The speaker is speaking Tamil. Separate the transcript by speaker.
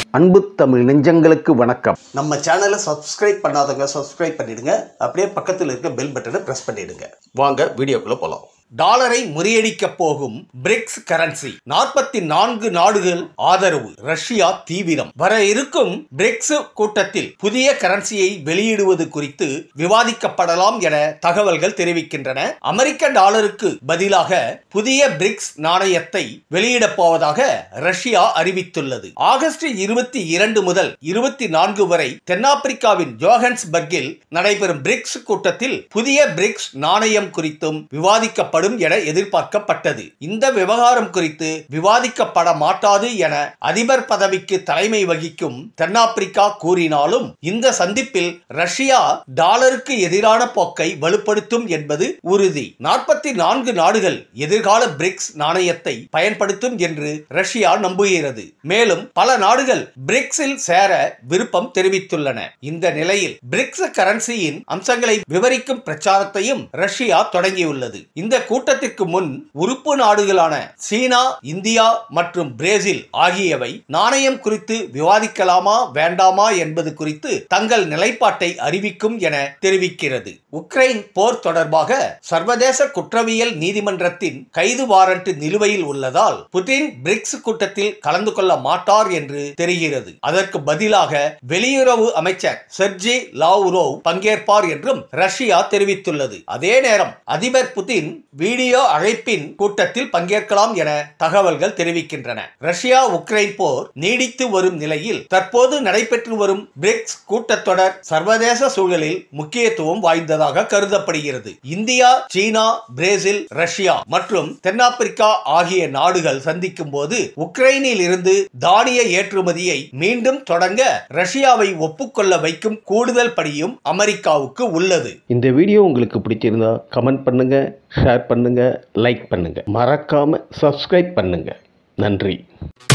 Speaker 1: அன்பு தமிழ் நெஞ்சங்களுக்கு வணக்கம்
Speaker 2: நம்ம சேனலை சப்ஸ்கிரைப் பண்ணாதவங்க சப்ஸ்கிரைப் பண்ணிடுங்க அப்படியே பக்கத்தில் இருக்க பெல் பட்டனை பிரஸ் பண்ணிடுங்க வாங்க வீடியோக்குள்ள போலாம் டாலரை முறியடிக்க போகும் பிரிக்ஸ் கரன்சி நாற்பத்தி நான்கு நாடுகள் ஆதரவு ரஷ்யா தீவிரம் வர இருக்கும் பிரிக்ஸ் கூட்டத்தில் புதிய கரன்சியை வெளியிடுவது குறித்து விவாதிக்கப்படலாம் என தகவல்கள் தெரிவிக்கின்றன அமெரிக்க டாலருக்கு பதிலாக புதிய பிரிக்ஸ் நாணயத்தை வெளியிடப் போவதாக ரஷ்யா அறிவித்துள்ளது ஆகஸ்ட் இருபத்தி இரண்டு முதல் இருபத்தி நான்கு வரை தென்னாப்பிரிக்காவின் ஜோஹன்ஸ்பர்கில் நடைபெறும் பிரிக்ஸ் கூட்டத்தில் புதிய பிரிக்ஸ் நாணயம் குறித்தும் விவாதிக்கப்படும் என எதிர்பார்க்கப்பட்டது இந்த விவகாரம் குறித்து விவாதிக்கப்பட மாட்டாது என அதிபர் பதவிக்கு தலைமை வகிக்கும் தென்னாப்பிரிக்கா கூறினாலும் இந்த சந்திப்பில் ரஷ்யா டாலருக்கு எதிரான போக்கை வலுப்படுத்தும் என்பது உறுதி நாற்பத்தி நான்கு நாடுகள் எதிர்கால பிரிக்ஸ் நாணயத்தை பயன்படுத்தும் என்று ரஷ்யா நம்புகிறது மேலும் பல நாடுகள் பிரிக்ஸில் சேர விருப்பம் தெரிவித்துள்ளன இந்த நிலையில் பிரிக்ஸ் கரன்சியின் அம்சங்களை விவரிக்கும் பிரச்சாரத்தையும் ரஷ்யா தொடங்கியுள்ளது இந்த கூட்டத்திற்கு முன் உறுப்பு நாடுகளான சீனா இந்தியா மற்றும் பிரேசில் ஆகியவை நாணயம் குறித்து விவாதிக்கலாமா வேண்டாமா என்பது குறித்து தங்கள் நிலைப்பாட்டை அறிவிக்கும் என தெரிவிக்கிறது உக்ரைன் போர் தொடர்பாக சர்வதேச குற்றவியல் நீதிமன்றத்தின் கைது வாரண்ட் நிலுவையில் உள்ளதால் புதின் பிரிக்ஸ் கூட்டத்தில் கலந்து கொள்ள மாட்டார் என்று தெரிகிறது அதற்கு பதிலாக வெளியுறவு அமைச்சர் செர்ஜி லாவ்ரோவ் பங்கேற்பார் என்றும் ரஷ்யா தெரிவித்துள்ளது அதே நேரம் அதிபர் புதின் வீடியோ அழைப்பின் கூட்டத்தில் பங்கேற்கலாம் என தகவல்கள் தெரிவிக்கின்றன ரஷ்யா உக்ரைன் போர் நீடித்து வரும் நிலையில் தற்போது நடைபெற்று வரும் பிரிக்ஸ் கூட்டத்தொடர் சர்வதேச சூழலில் முக்கியத்துவம் வாய்ந்ததாக கருதப்படுகிறது இந்தியா சீனா பிரேசில் ரஷ்யா மற்றும் தென்னாப்பிரிக்கா ஆகிய நாடுகள் சந்திக்கும் போது உக்ரைனில் இருந்து தானிய ஏற்றுமதியை மீண்டும் தொடங்க ரஷ்யாவை ஒப்புக்கொள்ள வைக்கும் கூடுதல் படியும் அமெரிக்காவுக்கு உள்ளது
Speaker 1: இந்த வீடியோ உங்களுக்கு பிடிச்சிருந்தா கமெண்ட் பண்ணுங்க ஷேர் பண்ணுங்க லைக் பண்ணுங்க மறக்காம சப்ஸ்கிரைப் பண்ணுங்க நன்றி